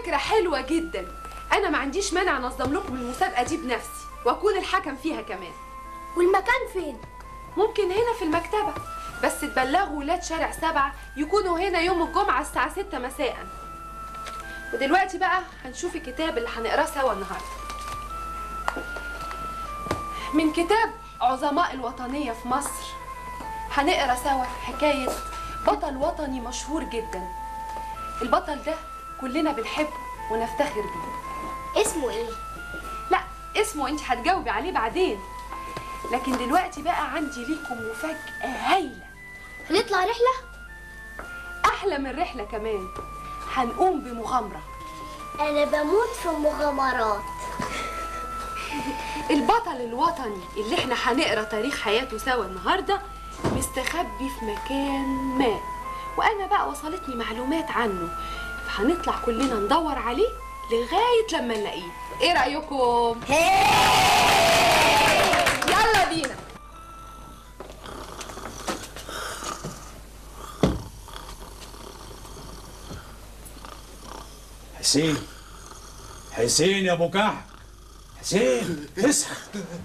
فكرة حلوة جدا أنا ما عنديش مانع أنظم لكم المسابقة دي بنفسي وأكون الحكم فيها كمان والمكان فين؟ ممكن هنا في المكتبة بس تبلغوا ولاد شارع سبعة يكونوا هنا يوم الجمعة الساعة ستة مساء ودلوقتي بقى هنشوف الكتاب اللي هنقراه سوا النهاردة من كتاب عظماء الوطنية في مصر هنقرا سوا حكاية بطل وطني مشهور جدا البطل ده كلنا بنحبه ونفتخر بيه اسمه ايه؟ لا اسمه انت هتجاوبي عليه بعدين لكن دلوقتي بقى عندي ليكم مفاجأة هايلة هنطلع رحلة؟ أحلى من رحلة كمان هنقوم بمغامرة أنا بموت في المغامرات البطل الوطني اللي احنا هنقرا تاريخ حياته سوا النهارده مستخبي في مكان ما وانا بقى وصلتني معلومات عنه فهنطلع كلنا ندور عليه لغايه لما نلاقيه ايه رايكم يلا بينا حسين حسين يا ابو كعب حسين اصحى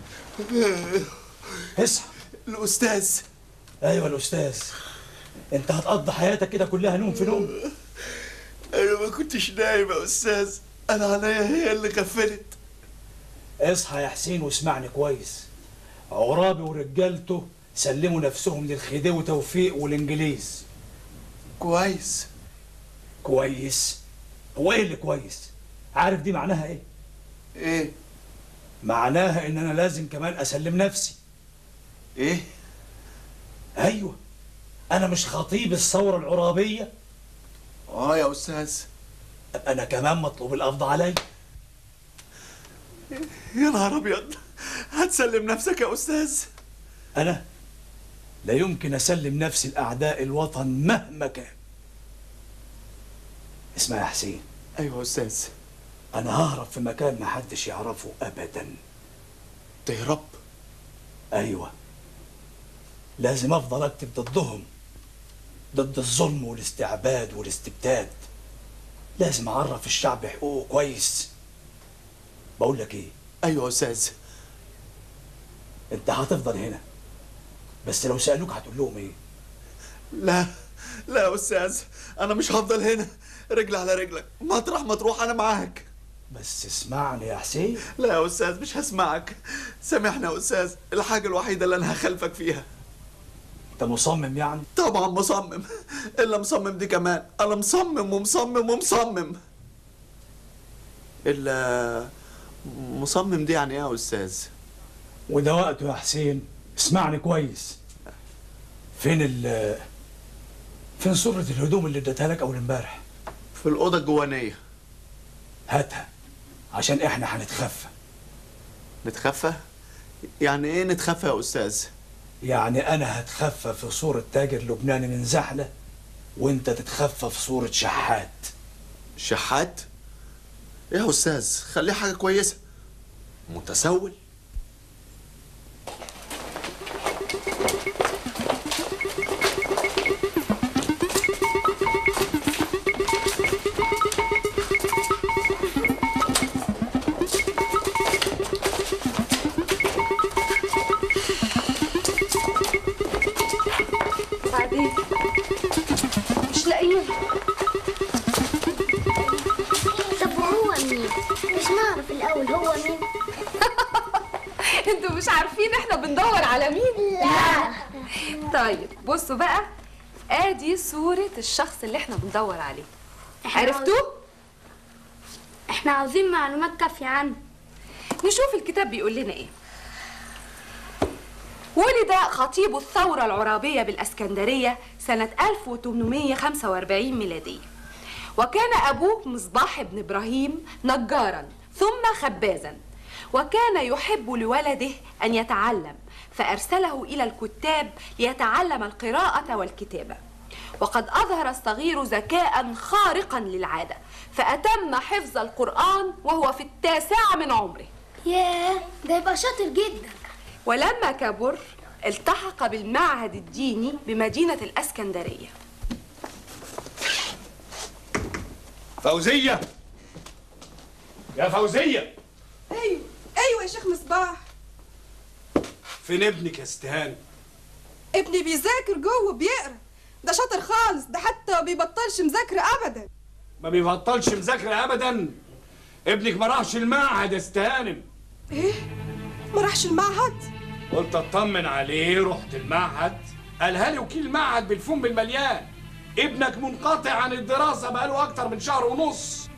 اصحى الأستاذ ايوه الاستاذ انت هتقضي حياتك كده كلها نوم في نوم أنا ما كنتش نايم يا أستاذ أنا عينيا هي اللي غفلت اصحى يا حسين واسمعني كويس عرابي ورجالته سلموا نفسهم للخديوي توفيق والانجليز كويس كويس هو ايه اللي كويس عارف دي معناها ايه إيه معناها ان انا لازم كمان اسلم نفسي إيه ايوه انا مش خطيب الثوره العرابيه آه يا أستاذ انا كمان مطلوب القبض علي يا نهار أبيض هتسلم نفسك يا أستاذ انا لا يمكن اسلم نفسي لاعداء الوطن مهما كان اسمع يا حسين أيوة يا أستاذ انا ههرب في مكان محدش يعرفه ابدا تهرب ايوه لازم افضل اكتب ضدهم ضد الظلم والاستعباد والاستبداد لازم اعرف الشعب حقوقه كويس بقول لك ايه أيوة يا أستاذ انت هتفضل هنا بس لو سالوك هتقول لهم ايه لا لا يا أستاذ أنا مش هفضل هنا رجل على رجلك مطرح ما تروح أنا معاك بس اسمعني يا حسين لا يا أستاذ مش هسمعك سامحني يا أستاذ الحاجة الوحيدة اللي أنا هخالفك فيها انت مصمم يعني طبعا مصمم الا مصمم دي كمان انا مصمم ومصمم ومصمم الا مصمم دي يعني ايه يا استاذ وده وقته يا حسين اسمعني كويس فين ال فين صورة الهدوم اللي اديتها لك اول امبارح في الاوضه الجوانيه هاتها عشان احنا هنتخفى نتخفى يعني ايه نتخفى يا استاذ يعني انا هتخفى في صورة تاجر لبناني من زحلة وانت تتخفى في صورة شحات شحات ايه يا استاذ خليه حاجه كويسه متسول بعدين مش لاقيين طب وهو مين؟ مش نعرف الأول هو مين؟ انتوا مش عارفين احنا بندور على مين لا طيب بصوا بقى ادي صورة الشخص اللي احنا بندور عليه إحنا عرفتوه؟ احنا عاوزين معلومات كافية عنه نشوف الكتاب بيقول لنا ايه ولد خطيب الثورة العرابية بالأسكندرية سنة 1845 ميلادية وكان أبوه مصباح بن إبراهيم نجارا ثم خبازا وكان يحب لولده أن يتعلم فأرسله إلى الكتاب ليتعلم القراءة والكتابة وقد أظهر الصغير ذكاء خارقا للعادة فأتم حفظ القرآن وهو في التاسعة من عمره ياه ده يبقى شاطر جدا ولما كبر التحق بالمعهد الديني بمدينة الأسكندرية فوزية يا فوزيه ايوه ايوه يا شيخ مصباح فين ابنك يا استهاني ابني بيذاكر جوه بيقرا ده شاطر خالص ده حتى ما بيبطلش مذاكره ابدا ما بيبطلش مذاكره ابدا ابنك ما راحش المعهد يا استهانم ايه ما راحش المعهد قلت اطمن عليه رحت المعهد قالها لي وكيل المعهد بالفم بالمليان ابنك منقطع عن الدراسه بقاله اكتر من شهر ونص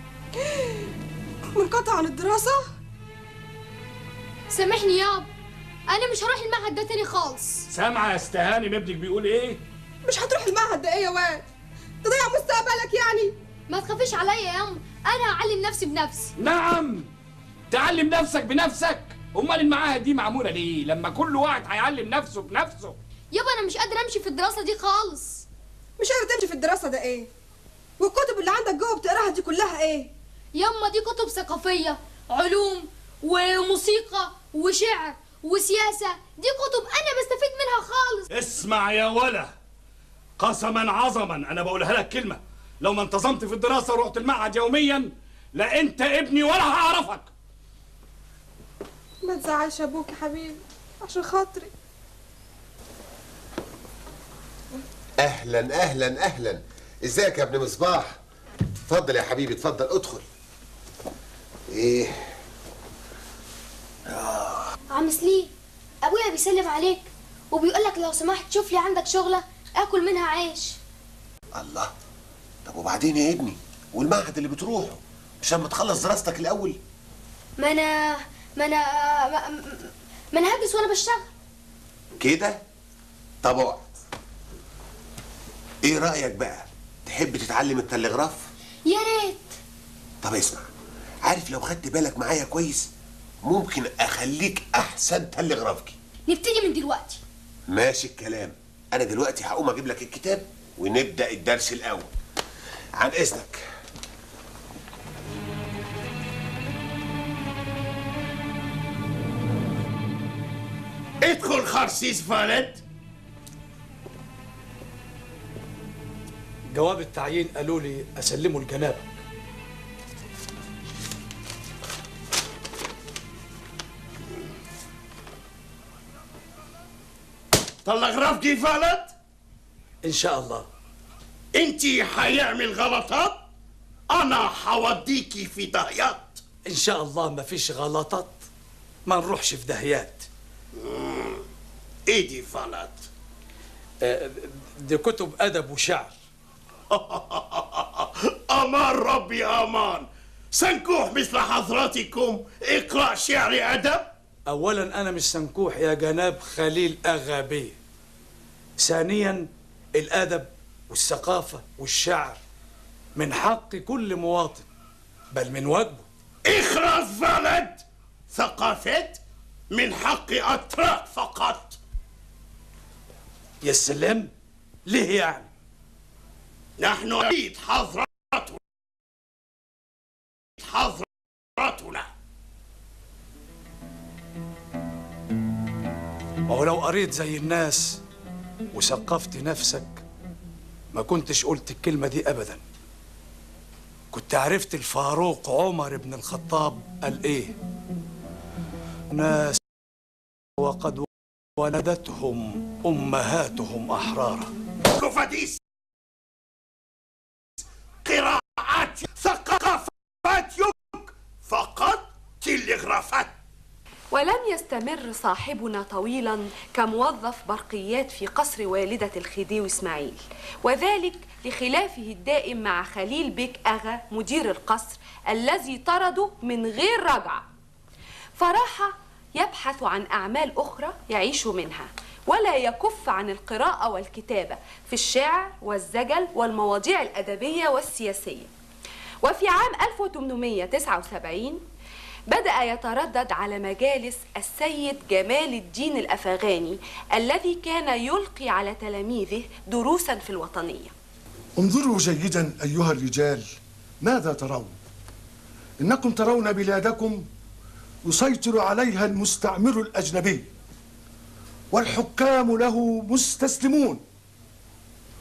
منقطع عن الدراسه سامحني يابا انا مش هروح المعهد ده تاني خالص سامعه يا استهانم ابنك بيقول ايه مش هتروح المعهد ده ايه يا واد تضيع مستقبلك يعني ما تخافيش عليا يا ام انا هعلم نفسي بنفسي نعم تعلم نفسك بنفسك امال المعاهد دي معموله ليه لما كل واحد هيعلم نفسه بنفسه يابا انا مش قادره امشي في الدراسه دي خالص مش قادر تمشي في الدراسه ده ايه والكتب اللي عندك جوه بتقراها دي كلها ايه ياما دي كتب ثقافيه علوم وموسيقى وشعر وسياسه دي كتب انا بستفيد منها خالص اسمع يا ولا قسما عظما انا بقولها لك كلمه لو ما انتظمت في الدراسه ورحت المعهد يوميا لا انت ابني ولا هعرفك ما تزعلش ابوك يا حبيبي عشان خاطري اهلا اهلا اهلا ازيك يا ابن مصباح اتفضل يا حبيبي اتفضل ادخل ايه عم سليم ابويا بيسلم عليك وبيقول لك لو سمحت شوف لي عندك شغله اكل منها عيش الله طب وبعدين يا ابني والمعهد اللي بتروحه مش لما تخلص دراستك الاول ما انا ما انا ما, ما انا هدرس وانا بشتغل كده طب اقعد ايه رايك بقى تحب تتعلم التلغراف يا ريت طب اسمع عارف لو خدت بالك معايا كويس ممكن اخليك احسن تلغرافجي نبتدي من دلوقتي ماشي الكلام انا دلوقتي هقوم اجيب لك الكتاب ونبدا الدرس الاول عن اذنك ادخل خرسيس فالد جواب التعيين قالوا لي اسلمه لجنابك تلغراف دي فالد ان شاء الله انتي هيعمل غلطات انا هوديكي في داهيات ان شاء الله ما فيش غلطات ما نروحش في دهيات ايه دي فالد آه، دي كتب ادب وشعر امان ربي امان سنكوح مثل حضراتكم اقرا شعر ادب اولا انا مش سنكوح يا جناب خليل اغا بيه ثانيا الادب والثقافه والشعر من حق كل مواطن بل من واجبه اخرس فالد ثقافات من حق اتراك فقط يا سلام ليه يعني نحن نريد حضرتنا حضرتنا ما هو لو قريت زي الناس وثقفت نفسك ما كنتش قلت الكلمة دي أبدا كنت عرفت الفاروق عمر بن الخطاب قال إيه ناس وقد ولدتهم أمهاتهم أحرارا كفديس قراءات ثقافات يك فقط تلغرافات ولم يستمر صاحبنا طويلا كموظف برقيات في قصر والدة الخديوي اسماعيل وذلك لخلافه الدائم مع خليل بيك أغا مدير القصر الذي طرده من غير رجعة فراح يبحث عن أعمال أخرى يعيش منها ولا يكف عن القراءة والكتابة في الشعر والزجل والمواضيع الأدبية والسياسية وفي عام 1879 بدأ يتردد على مجالس السيد جمال الدين الأفغاني الذي كان يلقي على تلاميذه دروسا في الوطنية انظروا جيدا أيها الرجال ماذا ترون إنكم ترون بلادكم يسيطر عليها المستعمر الأجنبي والحكام له مستسلمون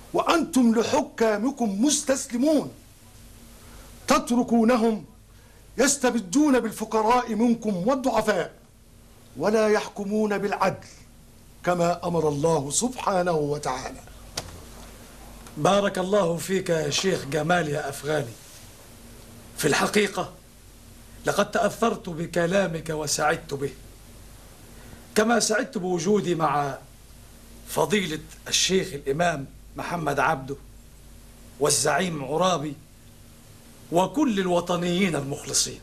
وأنتم لحكامكم مستسلمون تتركونهم يستبدون بالفقراء منكم والضعفاء ولا يحكمون بالعدل كما امر الله سبحانه وتعالى بارك الله فيك يا شيخ جمال يا أفغاني في الحقيقة لقد تأثرت بكلامك وسعدت به كما سعدت بوجودي مع فضيلة الشيخ الإمام محمد عبده والزعيم عرابي وكل الوطنيين المخلصين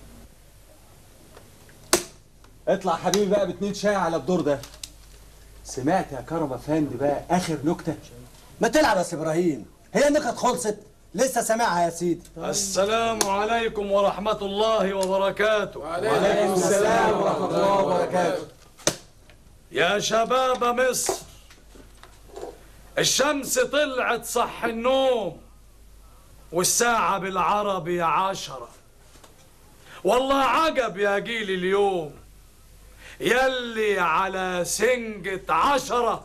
اطلع حبيبي بقى باتنين شاي على الدور ده سمعت يا كرم افندي بقى اخر نكته ما تلعب يا سي ابراهيم هي النكت خلصت لسه سامعها يا سيدي السلام عليكم ورحمة الله وبركاته وعليكم السلام ورحمه الله وبركاته يا شباب مصر الشمس طلعت صح النوم والساعة بالعربي عشرة والله عجب يا جيل اليوم يلي على سنجة عشرة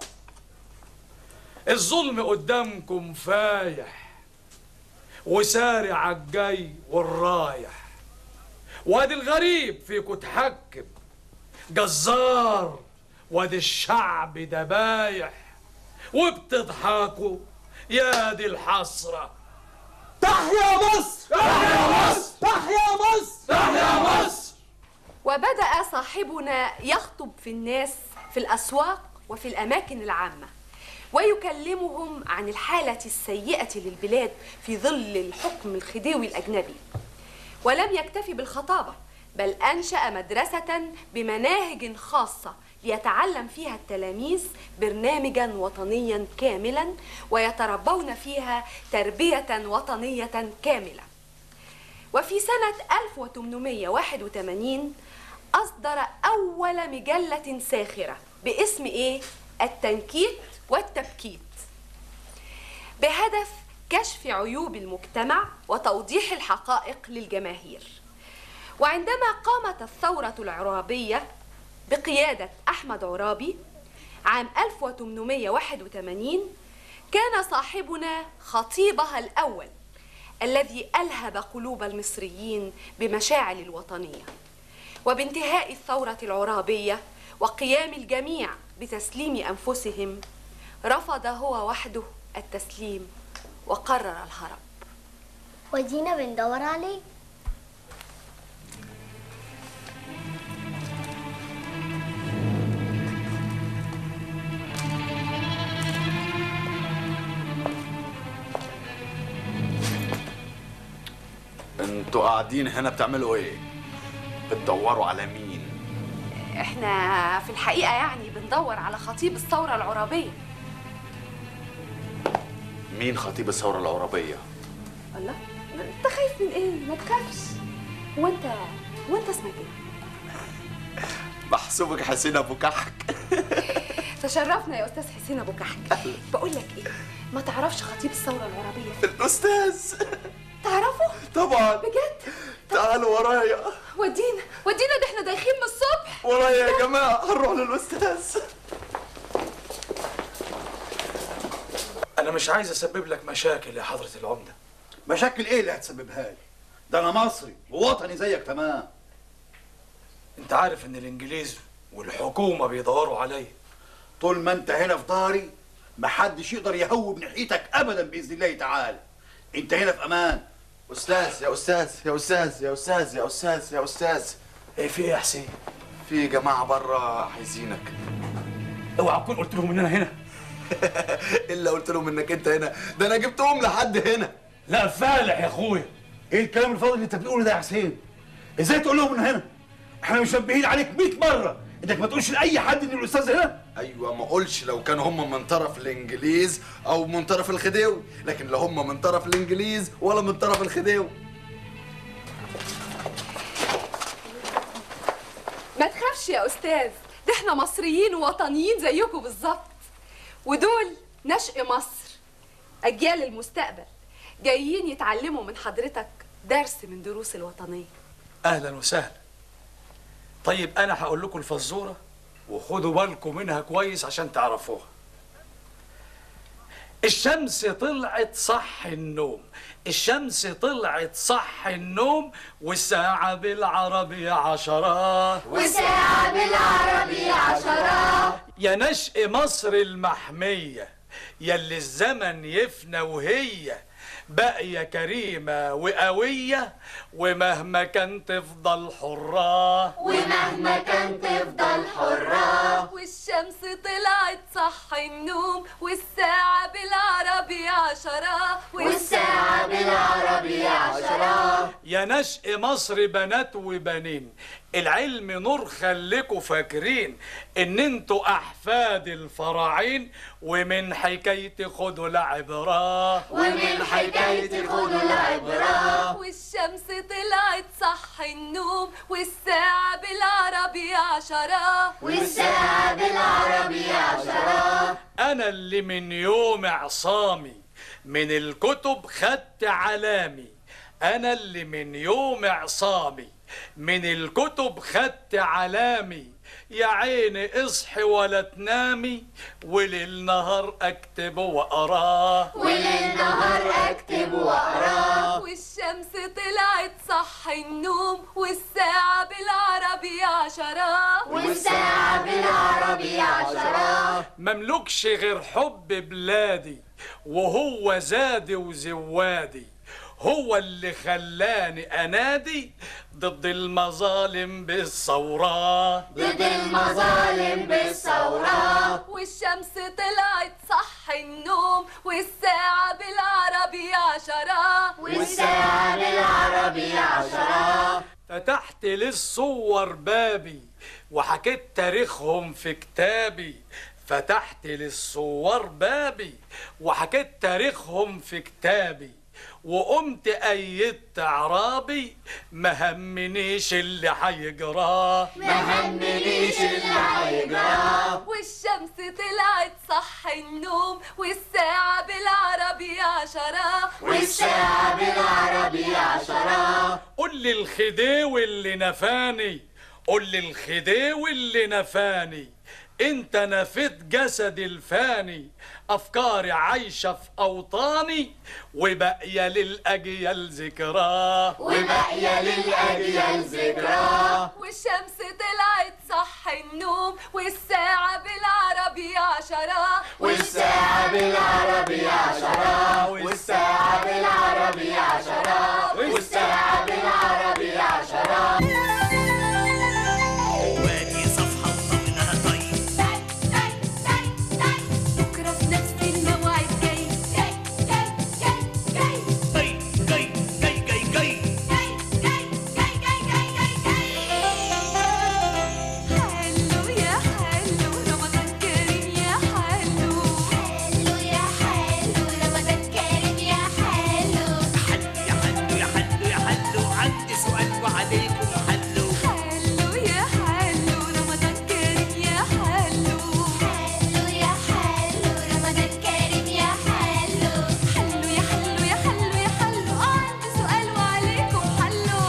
الظلم قدامكم فايح وسارع الجاي والرايح وادي الغريب فيكم تحكم جزار وادي الشعب دبايح وبتضحكوا يا دي الحسرة تحيا مصر تحيا مصر تحيا مصر تحيا مصر وبدأ صاحبنا يخطب في الناس في الأسواق وفي الأماكن العامة ويكلمهم عن الحالة السيئة للبلاد في ظل الحكم الخديوي الأجنبي ولم يكتفي بالخطابة بل أنشأ مدرسة بمناهج خاصة ليتعلم فيها التلاميذ برنامجا وطنيا كاملا ويتربون فيها تربية وطنية كاملة وفي سنة 1881 أصدر أول مجلة ساخرة باسم إيه؟ التنكيت والتبكيت بهدف كشف عيوب المجتمع وتوضيح الحقائق للجماهير وعندما قامت الثورة العرابية بقيادة أحمد عرابي عام 1881 كان صاحبنا خطيبها الأول الذي ألهب قلوب المصريين بمشاعل الوطنية وبانتهاء الثورة العرابية وقيام الجميع بتسليم أنفسهم رفض هو وحده التسليم وقرر الهرب ودينا بندور عليه انتوا قاعدين هنا بتعملوا ايه؟ بتدوروا على مين؟ احنا في الحقيقة يعني بندور على خطيب الثورة العرابية مين خطيب الثورة العربية؟ الله انت خايف من ايه ما تخافش هو انت هو انت اسمك ايه محسوبك حسين ابو كحك تشرفنا يا استاذ حسين ابو كحك بقول لك ايه ما تعرفش خطيب الثورة العربية الاستاذ تعرفه طبعا بجد تعالوا ورايا ودينا ودينا ده احنا دايخين من الصبح ورايا يا جماعة هنروح للاستاذ أنا مش عايز أسبب لك مشاكل يا حضرة العمدة مشاكل ايه اللي هتسببها لي؟ ده انا مصري ووطني زيك تمام أنت عارف إن الإنجليز والحكومة بيدوروا عليا طول ما انت هنا في ظهري محدش يقدر يهوب ناحيتك ابدا باذن الله تعالى انت هنا في امان استاذ يا استاذ يا استاذ يا استاذ يا استاذ يا استاذ إيه في إيه يا حسين؟ في جماعة بره عايزينك اوعى تكون قلت لهم إن أنا هنا الا قلت لهم انك انت هنا ده انا جبتهم لحد هنا لا فالح يا أخويا ايه الكلام الفاضي اللي انت بتقوله ده يا حسين ازاي تقول لهم من هنا احنا مشبهين عليك 100 مره انك ما تقولش لاي حد ان الاستاذ هنا ايوه ما اقولش لو كانوا هم من طرف الانجليز او من طرف الخديوي لكن لا هم من طرف الانجليز ولا من طرف الخديوي ما تخافش يا استاذ ده احنا مصريين ووطنيين زيكم بالظبط ودول نشء مصر اجيال المستقبل جايين يتعلموا من حضرتك درس من دروس الوطنيه أهلا وسهلا طيب أنا هقول لكم الفزورة وخدوا بالكم منها كويس عشان تعرفوها الشمس طلعت صح النوم الشمس طلعت صح النوم والساعة بالعربي عشرة والساعة بالعربي عشرة يا نشء مصر المحمية يلي الزمن يفنى وهي باقية كريمة وقوية ومهما كان تفضل حرة ومهما كان تفضل حرة والشمس طلعت صح النوم والساعة بالعربي عشرة والساعة بالعربي عشرة يا نشء مصر بنات وبنين العلم نور خليكوا فاكرين ان انتوا احفاد الفراعين ومن حكايتي خدوا العبرة ومن حكايتي خدوا العبرة والشمس طلعت صح النوم والساعة بالعربي عشرة والساعة بالعربي عشرة انا اللي من يوم عصامي من الكتب خدت علامي انا اللي من يوم عصامي من الكتب خدت علامي يا عيني اصحي ولا تنامي وليل نهار اكتب واقراه وليل نهار اكتب واقراه والشمس طلعت صح النوم والساعة بالعربي عشرة والساعة بالعربي عشرة مملكش غير حب بلادي وهو زادي وزوادي هو اللي خلاني انادي ضد المظالم بالثورة ضد المظالم بالثورة والشمس طلعت صح النوم والساعة بالعربي عشرة والساعة بالعربي عشرة فتحت للصور بابي وحكيت تاريخهم في كتابي فتحت للصور بابي وحكيت تاريخهم في كتابي وقمت أيدت عرابي ما همنيش اللي هيجراه ما همنيش اللي هيجراه والشمس طلعت صح النوم والساعة بالعربي عشرة والساعة بالعربي عشرة قول لي الخديوي اللي نفاني قول لي الخديوي اللي نفاني انت نفيت جسدي الفاني افكاري عايشه في اوطاني وباقيه للاجيال ذكراه وباقية للأجيال ذكراه والشمس طلعت صح النوم والساعة بالعربي عشرة والساعة بالعربي عشرة والساعة بالعربي عشرة والساعة بالعربي عشرة وادي صفحة وضمنها طيب بكرة في نفس الموعد جاي جاي جاي جاي جاي جاي حلو يا حلو رمضان كريم يا حلو حلو يا حلو رمضان كريم يا حلو حلو يا حلو يا حلو يا حلو عندي سؤال وعليكم حلو حلو يا حلو رمضان كريم يا حلو حلو يا حلو رمضان كريم يا حلو حلو يا حلو يا حلو يا حلو اه عندي سؤال وعليكم حلو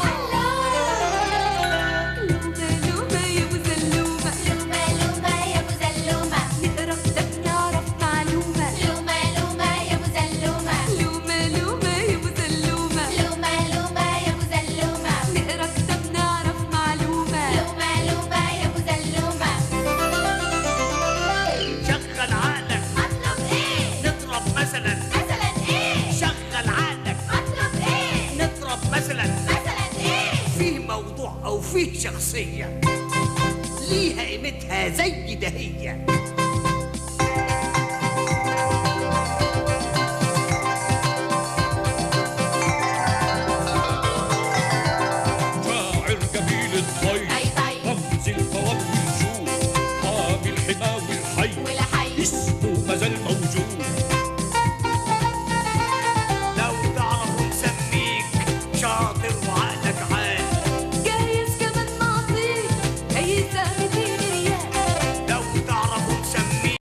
لومة لومة يا ابو زلومة لومة لومة يا ابو زلومة نقرا كتاب نعرف معلومة لومة لومة يا ابو زلومة لومة لومة يا ابو زلومة لومة لومة يا ابو زلومة نقرا كتاب نعرف معلومة لومة لومة يا ابو زلومة شغل عقلك اطلب ايه نضرب مثلا مثلا ايه شغل عقلك اطلب ايه نضرب مثلا مثلا ايه فيه موضوع او فيه شخصية ليها قيمتها زي ده هي